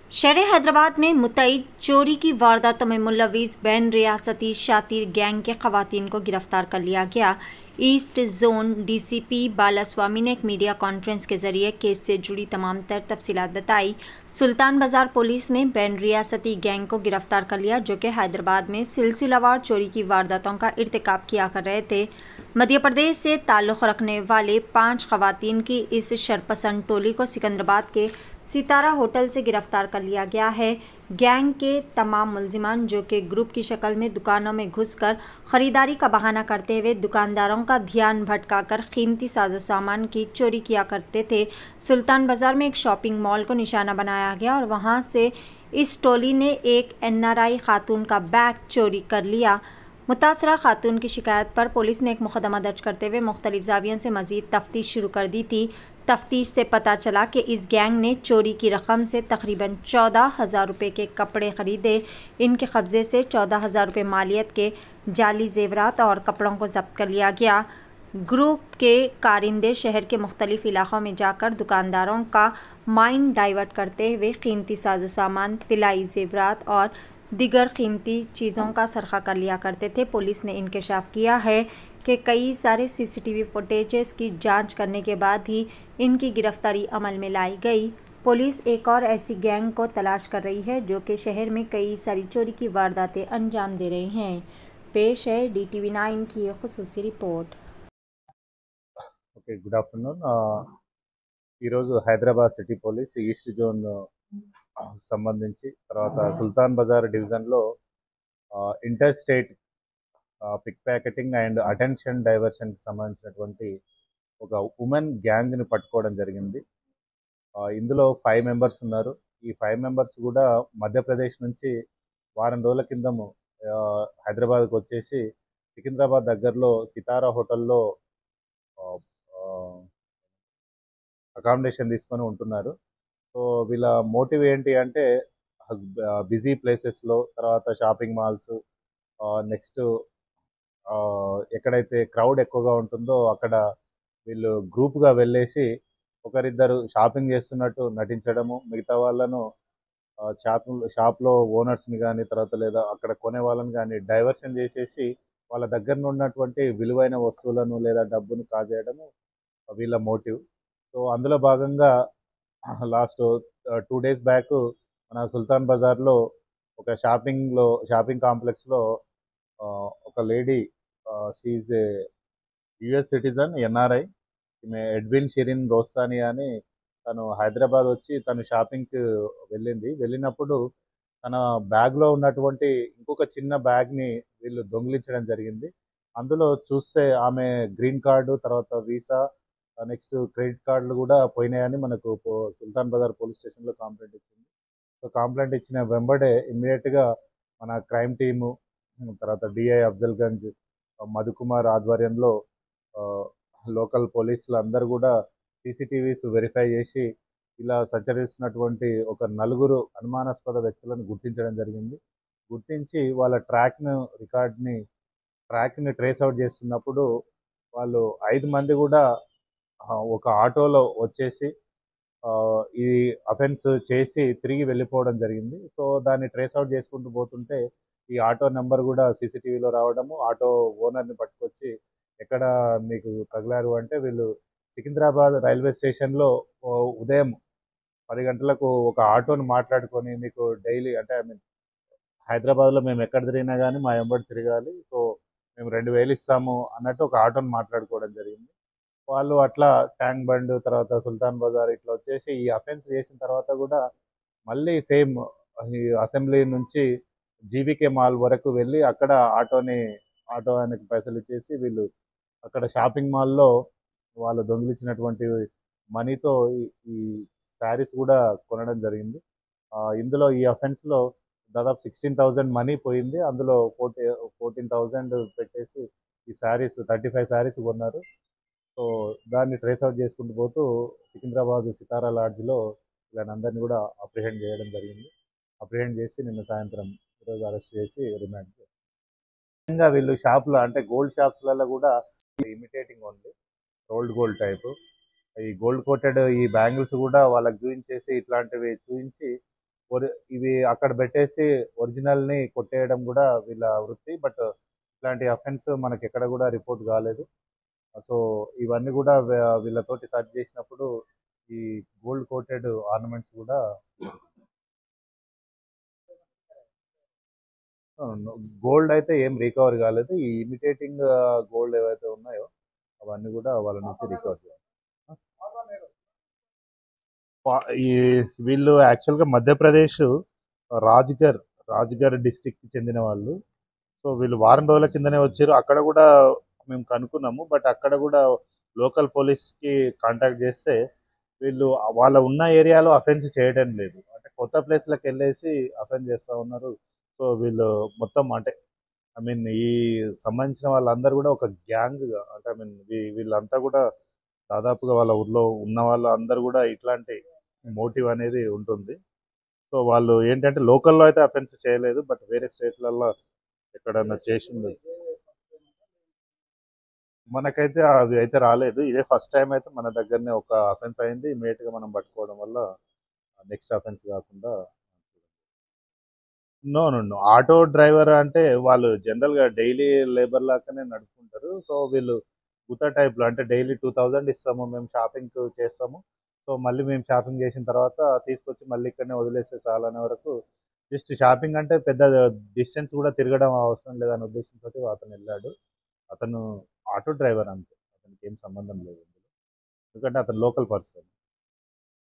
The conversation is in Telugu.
शहर हैदराबाद में मुतईद चोरी की वारदातों में मुलविस बैन रियासती शातिर गैंग के खवतान को गिरफ्तार कर लिया गया ईस्ट जोन डीसीपी बालास्वामी ने एक मीडिया कॉन्फ्रेंस के जरिए केस से जुड़ी तमाम तर तफसीलात बताई सुल्तान बाजार पुलिस ने बैन रियासती गैंग को गिरफ्तार कर लिया जो कि हैदराबाद में सिलसिलावार चोरी की वारदातों का इरतकब किया कर रहे थे मध्य प्रदेश से ताल्लुक़ रखने वाले पाँच खवतान की इस शरपसंद टोली को सिकंदराबाद के सितारा होटल से गिरफ्तार कर लिया गया है गैंग के तमाम मुलजिमान जो कि ग्रुप की शक्ल में दुकानों में घुसकर ख़रीदारी का बहाना करते हुए दुकानदारों का ध्यान भटकाकर कीमती साजो सामान की चोरी किया करते थे सुल्तान बाज़ार में एक शॉपिंग मॉल को निशाना बनाया गया और वहां से इस टोली ने एक एनआरआई खातून का बैग चोरी कर लिया मुतासरा खातून की शिकायत पर पुलिस ने एक मुकदमा दर्ज करते हुए मुख्तलिफ जावियों से मजीद तफ्तीश शुरू कर दी थी तफ्तीश से पता चला कि इस गैंग ने चोरी की रकम से तकरीबन चौदह हज़ार रुपये के कपड़े ख़रीदे इनके कब्ज़े से चौदह हज़ार रुपये मालियत के जाली जेवरात और कपड़ों को जब्त कर लिया गया ग्रुप के कारिंदे शहर के मुख्तलिफ इलाक़ों में जाकर दुकानदारों का माइंड डाइवर्ट करते हुए कीमती साजो सामान तिलाई जेवरात और दिगर कीमती चीज़ों का सरखा कर लिया करते थे पुलिस ने इंकशाफ किया है कि कई सारे सीसीटीवी फुटेजेस की जांच करने के बाद ही इनकी गिरफ्तारी अमल में लाई गई पुलिस एक और ऐसी गैंग को तलाश कर रही है जो कि शहर में कई सारी चोरी की वारदातें अंजाम दे रहे हैं पेश है डी टी वी नाइन की एक खसूसी रिपोर्ट ఓకే గుడ్ ఆఫ్టర్నూన్ ఈరోజు Hyderabad city police east zone ఆ, సంబంధించి తర్వాత సుల్తాన్ బజార్ డివిజన్లో inter state pickpocketing and attention డైవర్షన్కి సంబంధించినటువంటి ఒక ఉమెన్ గ్యాంగ్ని పట్టుకోవడం జరిగింది ఆ, ఇందులో ఫైవ్ మెంబర్స్ ఉన్నారు ఈ ఫైవ్ మెంబర్స్ కూడా మధ్యప్రదేశ్ నుంచి వారం రోజుల కిందము ఆ, హైదరాబాద్కి వచ్చేసి సికింద్రాబాద్ దగ్గరలో సితారా హోటల్లో అకామిడేషన్ తీసుకొని ఉంటున్నారు సో వీళ్ళ మోటివ్ ఏంటి అంటే బిజీ ప్లేసెస్లో తర్వాత షాపింగ్ మాల్స్ నెక్స్ట్ ఎక్కడైతే క్రౌడ్ ఎక్కువగా ఉంటుందో అక్కడ వీళ్ళు గ్రూప్గా వెళ్ళేసి ఒకరిద్దరు షాపింగ్ చేస్తున్నట్టు నటించడము మిగతా వాళ్ళను షాప్ షాప్లో ఓనర్స్ని కానీ తర్వాత లేదా అక్కడ కొనే వాళ్ళని కానీ డైవర్షన్ చేసేసి వాళ్ళ దగ్గర ఉన్నటువంటి విలువైన వస్తువులను లేదా డబ్బును కాజేయడము వీళ్ళ మోటివ్ సో అందులో భాగంగా లాస్ట్ టూ డేస్ బ్యాక్ మన సుల్తాన్ బజార్లో ఒక షాపింగ్లో షాపింగ్ కాంప్లెక్స్లో ఒక lady she a US citizen NRI ఈమె ఎడ్విన్ షిరిన్ రోస్తాని అని తను హైదరాబాద్ వచ్చి తను షాపింగ్కి వెళ్ళింది వెళ్ళినప్పుడు తన బ్యాగ్లో ఉన్నటువంటి ఇంకొక చిన్న బ్యాగ్ని వీళ్ళు దొంగిలించడం జరిగింది అందులో చూస్తే ఆమె గ్రీన్ కార్డు తర్వాత వీసా నెక్స్ట్ క్రెడిట్ కార్డులు కూడా పోయినాయని మనకు పో- సుల్తాన్ బజార్ పోలీస్ స్టేషన్లో కంప్లైంట్ ఇచ్చింది సో కంప్లైంట్ ఇచ్చిన వెంబడే ఇమ్మీడియట్గా మన క్రైమ్ టీము తర్వాత డిఐ అఫ్జల్గంజ్ మధుకుమార్ ఆధ్వర్యంలో లోకల్ పోలీసులు అందరూ కూడా సీసీటీవీస్ వెరిఫై చేసి ఇలా సంచరిస్తున్నటువంటి ఒక నలుగురు అనుమానాస్పద వ్యక్తులను గుర్తించడం జరిగింది గుర్తించి వాళ్ళ ట్రాక్ను రికార్డ్ని ట్రాక్ని ట్రేస్ అవుట్ చేస్తున్నప్పుడు వాళ్ళు ఐదు మంది కూడా ఆ, ఒక ఆటోలో వచ్చేసి ఆ, ఈ అఫెన్స్ చేసి తిరిగి వెళ్ళిపోవడం జరిగింది సో దాన్ని ట్రేస్ అవుట్ చేసుకుంటూ పోతుంటే ఈ ఆటో నెంబర్ కూడా సీసీటీవీలో రావడము ఆటో ఓనర్ని పట్టుకొచ్చి ఎక్కడ మీకు తగిలారు అంటే వీళ్ళు సికింద్రాబాద్ రైల్వే స్టేషన్లో ఓ ఉదయం పది గంటలకు ఒక ఆటోని మాట్లాడుకొని మీకు డైలీ అంటే ఐ మీన్ హైదరాబాద్లో మేము ఎక్కడ తిరిగినా కానీ మా వెంబడి తిరగాలి సో మేము రెండు వేలు ఇస్తాము అన్నట్టు ఒక ఆటోని మాట్లాడుకోవడం జరిగింది వాళ్ళు అట్లా ట్యాంక్ బండ్ తర్వాత సుల్తాన్ బజార్ ఇట్లా వచ్చేసి ఈ అఫెన్స్ చేసిన తర్వాత కూడా మళ్ళీ సేమ్ ఈ అసెంబ్లీ నుంచి జీవికే మాల్ వరకు వెళ్ళి అక్కడ ఆటోని ఆటో ఆయనకి పైసలు ఇచ్చేసి వీళ్ళు అక్కడ షాపింగ్ మాల్లో వాళ్ళు దొంగిలించినటువంటి మనీతో ఈ- ఈ శారీస్ కూడా కొనడం జరిగింది ఆ, ఇందులో ఈ అఫెన్స్లో దాదాపు సిక్స్టీన్ థౌజండ్ మనీ పోయింది అందులో ఫోర్టీ ఫోర్టీన్ థౌజండ్ పెట్టేసి ఈ శారీస్ థర్టీ ఫైవ్ శారీస్ కొన్నారు సో దాన్ని ట్రేస్ అవుట్ చేసుకుంటూ పోతూ సికింద్రాబాద్ సితారా లాడ్జ్లో వీళ్ళందరినీ కూడా అప్రిహెండ్ చేయడం జరిగింది అప్రిహెండ్ చేసి నిన్న సాయంత్రం ఈరోజు అరెస్ట్ చేసి రిమాండ్ చేశారు ముఖ్యంగా వీళ్ళు షాప్లో అంటే గోల్డ్ షాప్స్లలో కూడా imitating only rolled gold type ఈ గోల్డ్ కోటెడ్ ఈ బ్యాంగిల్స్ కూడా వాళ్ళకి చూపించేసి ఇట్లాంటివి చూపించి ఒరి- ఇవి అక్కడ పెట్టేసి ఒరిజినల్ని కొట్టేయడం కూడా వీళ్ళ వృత్తి బట్ ఇట్లాంటి అఫెన్స్ మనకి ఎక్కడ కూడా రిపోర్ట్ కాలేదు సో ఇవన్నీ కూడా వీ- వీళ్ళతోటి సర్చ్ చేసినప్పుడు ఈ గోల్డ్ కోటెడ్ ఆర్నమెంట్స్ కూడా గోల్డ్ అయితే ఏం రికవర్ కాలేదు ఈ ఇమిటేటింగ్ గోల్డ్ ఏవైతే ఉన్నాయో అవన్నీ కూడా వాళ్ళ నుంచి రికవర్ చేయాలి వా- ఈ వీళ్ళు యాక్చువల్గా మధ్యప్రదేశ్ రాజ్గర్ రాజ్గర్ డిస్టిక్కి చెందిన వాళ్ళు సో వీళ్ళు వారం రోజుల కిందనే వచ్చారు అక్కడ కూడా మేము కనుక్కున్నాము బట్ అక్కడ కూడా లోకల్ పోలీస్కి కాంటాక్ట్ చేస్తే వీళ్ళు వాళ్ళ ఉన్న ఏరియాలో అఫెన్స్ చేయడం లేదు అంటే కొత్త ప్లేస్లకు వెళ్ళేసి అఫెన్స్ చేస్తూ ఉన్నారు సో వీళ్ళు మొత్తం అంటే ఐ మీన్ ఈ సంబంధించిన వాళ్ళందరూ కూడా ఒక గ్యాంగ్గా అంటే ఐ మీన్ వీళ్ళంతా కూడా దాదాపుగా వాళ్ళ ఊర్లో ఉన్న వాళ్ళందరూ కూడా ఇట్లాంటి మోటివ్ అనేది ఉంటుంది సో వాళ్ళు ఏంటంటే లోకల్లో అయితే అఫెన్స్ చేయలేదు బట్ వేరే స్టేట్లలో ఎక్కడన్నా చేసి ఉండొచ్చు మనకైతే అవి అయితే రాలేదు ఇదే ఫస్ట్ టైం అయితే మన దగ్గరనే ఒక అఫెన్స్ అయింది ఇమీడియట్ గా మనం పట్టుకోవడం వల్ల నెక్స్ట్ అఫెన్స్ కాకుండా no no no auto driver అంటే వాళ్ళు జనరల్ గా డైలీ లేబర్ లాగానే నడుపుకుంటారు సో వీళ్ళు గుత్త టైప్ లో అంటే డైలీ టూ థౌజండ్ ఇస్తాము మేము షాపింగ్ చేస్తాము సో మళ్ళీ మేము షాపింగ్ చేసిన తర్వాత తీసుకొచ్చి మళ్ళీ ఇక్కడనే వదిలేస్తే చాలు అనే వరకు జస్ట్ షాపింగ్ అంటే పెద్ద డిస్టెన్స్ కూడా తిరగడం అవసరం లేదనే ఉద్దేశంతో అతను వెళ్ళాడు అతను ఆటో డ్రైవర్ అంతే అతనికి ఏం సంబంధం లేదు ఇందులో. ఎందుకంటే అతను లోకల్ పర్సన్